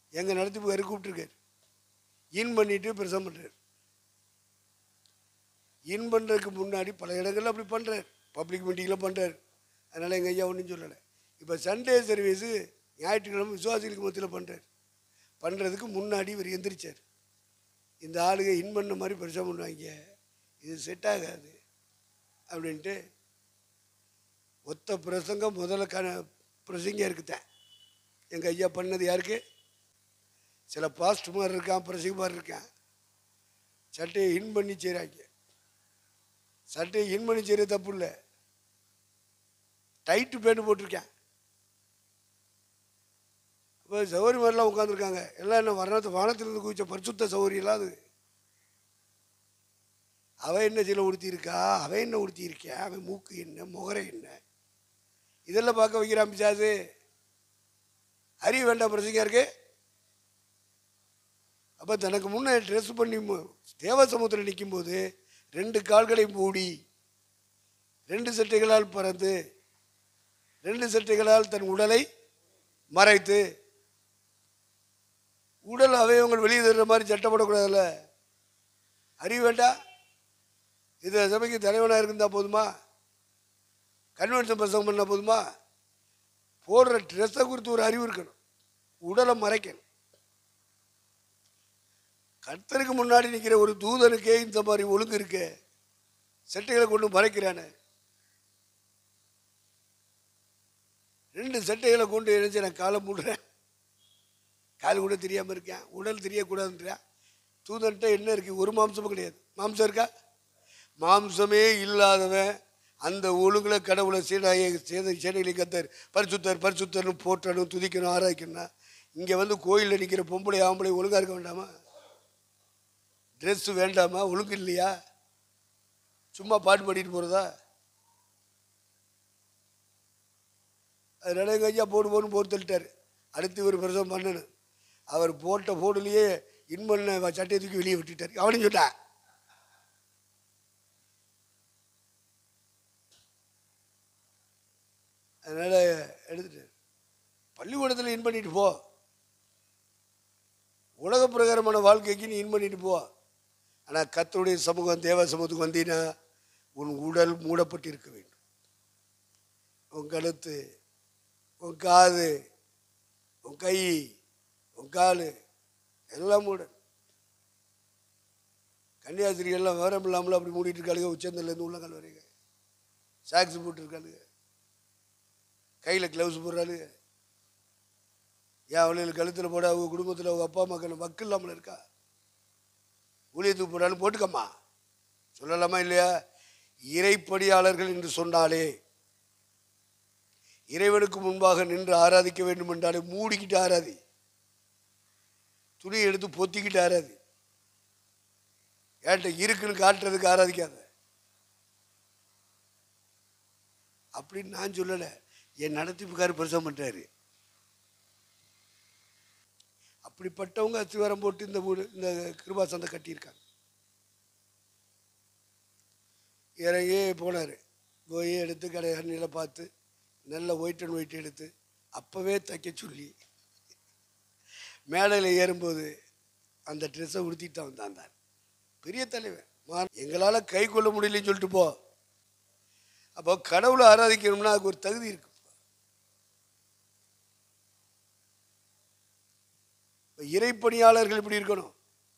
எங்கள் நடத்திப்புக்காரு கூப்பிட்டுருக்காரு இன் பண்ணிட்டு பிரசவம் பண்ணுறாரு இன் பண்ணுறதுக்கு முன்னாடி பல இடங்கள்ல அப்படி பண்ணுறாரு பப்ளிக் மீட்டிங்கில் பண்ணுறாரு அதனால் எங்கள் ஐயா ஒன்றும் சொல்லலை இப்போ சண்டே சர்வீஸு ஞாயிற்றுக்கிழமை விசுவாசிகளுக்கு மத்தியில் பண்ணுறாரு பண்ணுறதுக்கு முன்னாடி இவர் எந்திரிச்சார் இந்த ஆளுங்க இன் பண்ண மாதிரி பிரசவம் பண்ணுவாங்க இது செட் ஆகாது அப்படின்ட்டு ஒத்த பிரசங்கம் முதல்ல கண பிரசங்க இருக்குதான் எங்கள் ஐயா பண்ணது யாருக்கு சில பாஸ்ட் மாதிரி இருக்கான் பிரசங்க மாதிரி இருக்கான் சட்டையை இன் பண்ணி செய்கிறாங்க சட்டையை இன் பண்ணி செய்கிறது தப்பு இல்லை டைட்டு பேண்ட் போட்டிருக்கேன் இப்போ சௌரி மாதிரிலாம் உட்காந்துருக்காங்க எல்லாம் என்ன வர்ணத்தை வானத்திலிருந்து குவிச்ச பரிசுத்த சௌரியெல்லாம் அது அவன் என்ன சில உடுத்தியிருக்கா அவன் என்ன உடுத்தியிருக்கா அவன் மூக்கு என்ன முகரை என்ன இதெல்லாம் பார்க்க வைக்கிறான் பிசாசு அறிய வேண்டாம் பிரசங்க இருக்கு அப்போ தனக்கு முன்னே ட்ரெஸ் பண்ணி மு- தேவ சமுத்திரம் நிற்கும்போது ரெண்டு கால்களை மூடி ரெண்டு சட்டைகளால் பறந்து ரெண்டு சட்டைகளால் தன் உடலை மறைத்து உடல் அவயவங்கள் வெளியே தர்ற மாதிரி சட்டப்படக்கூடாதுல்ல அறிவு வேண்டாம் இது சபைக்கு தலைவனாக இருந்தா போதுமா கன்வென்ஷன் பிரசங்கம் பண்ணால் போதுமா போடுற ட்ரெஸ்ஸை குறித்து ஒரு அறிவு இருக்கணும் உடலை மறைக்கணும் கர்த்தருக்கு முன்னாடி நிற்கிற ஒரு தூதனுக்கே இந்த மாதிரி ஒழுங்கு இருக்கே சட்டைகளை கொண்டு மறைக்கிறானே ரெண்டு சட்டைகளை கொண்டு இணைச்சு நான் காலை மூடுறேன் கால் கூட தெரியாமல் இருக்கேன் உடல் தெரியக்கூடாதுன்றான் தூதன்ட்ட என்ன இருக்குது ஒரு மாம்சமும் கிடையாது மாம்சம் இருக்கா மாம்சமே இல்லாதவன் அந்த ஒழுங்குல கடவுளை சீடாய சேத சேனைகளை கத்தர் பரிசுத்தர் பரிசுத்தர்னு போற்றணும் துதிக்கணும் ஆராய்க்கணும்னா இங்கே வந்து கோயிலில் நிற்கிற பொம்பளை ஆம்பளை ஒழுங்காக இருக்க வேண்டாமா ட்ரெஸ்ஸு வேண்டாமா ஒழுங்கு இல்லையா சும்மா பாட்டு பாடிட்டு போகிறதா அதனால எங்கள் ஐயா போடு போன்னு போட்டு தள்ளிட்டார் அடுத்து இவர் பிரசவம் பண்ணணும் அவர் போட்ட போடுலேயே இன்மண்ண சட்டையை தூக்கி வெளியே விட்டுட்டார் அவனையும் சொன்னான் அதனால் எடுத்துட்டார் பள்ளிக்கூடத்தில் இன் பண்ணிட்டு போ உலக பிரகாரமான வாழ்க்கைக்கு நீ இன் பண்ணிட்டு போ ஆனால் கத்தருடைய சமூகம் தேவ சமூகத்துக்கு வந்தீங்கன்னா உன் உடல் மூடப்பட்டு இருக்க வேண்டும் உன் கழுத்து உன் காது உன் கை உன் கால் எல்லாம் மூட கன்னியாஸ்திரி எல்லாம் விவரம் இல்லாமல் அப்படி மூடிட்டு இருக்காளுங்க உச்சந்தலேருந்து உள்ளங்கால் வரைக்கும் சாக்ஸ் போட்டுருக்காளுங்க கையில் க்ளவுஸ் போடுறாளுங்க ஏன் அவளுக்கு கழுத்தில் போட அவங்க குடும்பத்தில் அவங்க அப்பா அம்மாக்கள் வக்கு இல்லாமல் இருக்கா ஊழியத்துக்கு போனாலும் போட்டுக்கம்மா சொல்லலாமா இல்லையா இறைப்படியாளர்கள் என்று சொன்னாலே இறைவனுக்கு முன்பாக நின்று ஆராதிக்க வேண்டும் என்றாலே மூடிக்கிட்டு ஆராதி துணி எடுத்து பொத்திக்கிட்டு ஆராதி ஏன்ட்ட இருக்குன்னு காட்டுறதுக்கு ஆராதிக்காத அப்படின்னு நான் சொல்லலை என் நடத்திப்புக்கார் பிரசவம் பண்ணுறாரு அப்படிப்பட்டவங்க அஸ்திவாரம் போட்டு இந்த வீடு இந்த கிருபா சந்தை கட்டியிருக்காங்க இறங்கி போனார் போய் எடுத்து கடை அண்ணியில் பார்த்து நல்ல ஒயிட் அண்ட் ஒயிட் எடுத்து அப்போவே தைக்க சொல்லி மேடையில் ஏறும்போது அந்த ட்ரெஸ்ஸை உடுத்திட்டு தான் வந்தான் தான் பெரிய தலைவன் மா எங்களால் கை கொள்ள முடியலன்னு சொல்லிட்டு போ அப்போ கடவுளை ஆராதிக்கணும்னா அதுக்கு ஒரு தகுதி இருக்கு இப்ப இறைப்பணியாளர்கள் இப்படி இருக்கணும்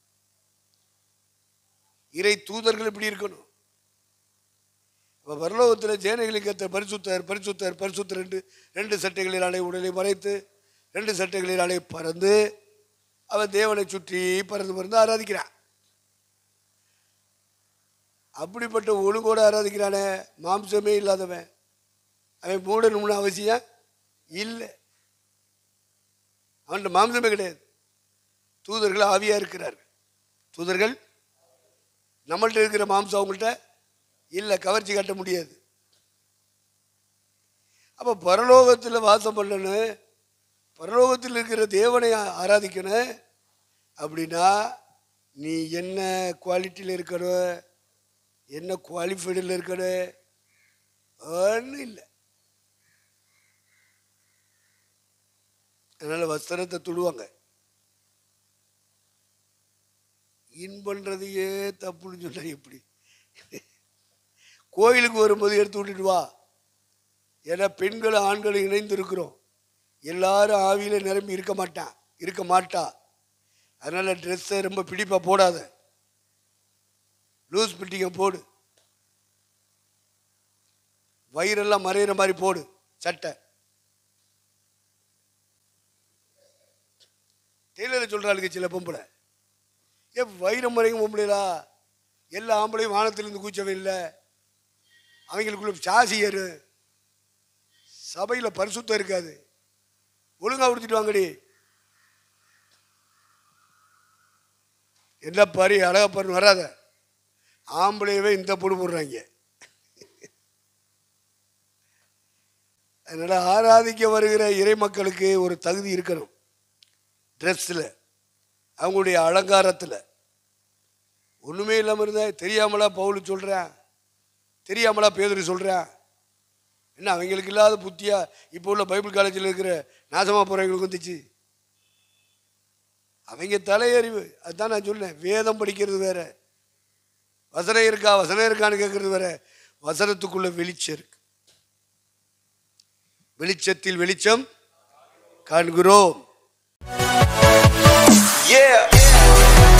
இறை தூதர்கள் இப்படி இருக்கணும் இப்போ பரலோகத்தில் ஜேனைகளுக்கு ஏற்ற பரிசுத்தர் பரிசுத்தர் பரிசுத்தர் ரெண்டு ரெண்டு சட்டைகளினாலே உடலை மறைத்து ரெண்டு சட்டைகளினாலே பறந்து அவன் தேவனை சுற்றி பறந்து பறந்து ஆராதிக்கிறான் அப்படிப்பட்ட ஒழுங்கோடு ஆராதிக்கிறானே மாம்சமே இல்லாதவன் அவன் மூடணும்னு அவசியம் இல்லை அவன்கிட்ட மாம்சமே கிடையாது தூதர்கள் ஆவியாக இருக்கிறார்கள் தூதர்கள் நம்மள்ட்ட இருக்கிற மாம்சம் அவங்கள்ட்ட இல்லை கவர்ச்சி காட்ட முடியாது அப்போ பரலோகத்தில் வாசம் பண்ணணும் பரலோகத்தில் இருக்கிற தேவனை ஆ- ஆராதிக்கணும் அப்படின்னா நீ என்ன குவாலிட்டியில் இருக்கணும் என்ன குவாலிஃபைடில் இருக்கணும் ஒன்றும் இல்லை அதனால் வஸ்திரத்தை தொடுவாங்க இன் பண்ணுறதையே தப்புன்னு சொன்னா எப்படி கோயிலுக்கு வரும்போது எடுத்து விட்டுட்டு வா ஏன்னா பெண்களும் ஆண்களும் இணைந்து இருக்கிறோம் எல்லாரும் ஆவியில் நிரம்பி இருக்க மாட்டான் இருக்க மாட்டா அதனால் ட்ரெஸ்ஸை ரொம்ப பிடிப்பாக போடாத லூஸ் பிட்டிங்க போடு வயிறெல்லாம் மறையிற மாதிரி போடு சட்டை டெய்லரை சொல்கிறாளுங்க சில பொம்பளை ஏ வயிறம் மறையும் பொம்பளைலா எல்லா ஆம்பளையும் வானத்திலிருந்து கூச்சவே இல்லை அவங்களுக்குள்ள சாசி ஏறு சபையில் பரிசுத்தம் இருக்காது ஒழுங்கா உடுத்திட்டு வாங்கடி என்ன பாரு அழகா பாரு வராத ஆம்பளையவே இந்த பொண்ணு போடுறாங்க அதனால ஆராதிக்க வருகிற இறை மக்களுக்கு ஒரு தகுதி இருக்கணும் ட்ரெஸ்ஸில் அவங்களுடைய அலங்காரத்தில் ஒன்றுமே இல்லாமல் இருந்தா தெரியாமலா பவுல் சொல்கிறேன் தெரியாமலா பேதர் சொல்கிறேன் என்ன அவங்களுக்கு இல்லாத புத்தியா இப்போ உள்ள பைபிள் காலேஜில் இருக்கிற நாசமாக போகிறவங்களுக்கு வந்துச்சு அவங்க தலையறிவு அதுதான் நான் சொன்னேன் வேதம் படிக்கிறது வேற வசனம் இருக்கா வசனம் இருக்கான்னு கேட்கறது வேற வசனத்துக்குள்ள வெளிச்சம் இருக்கு வெளிச்சத்தில் வெளிச்சம் காண்கிறோம் Yeah.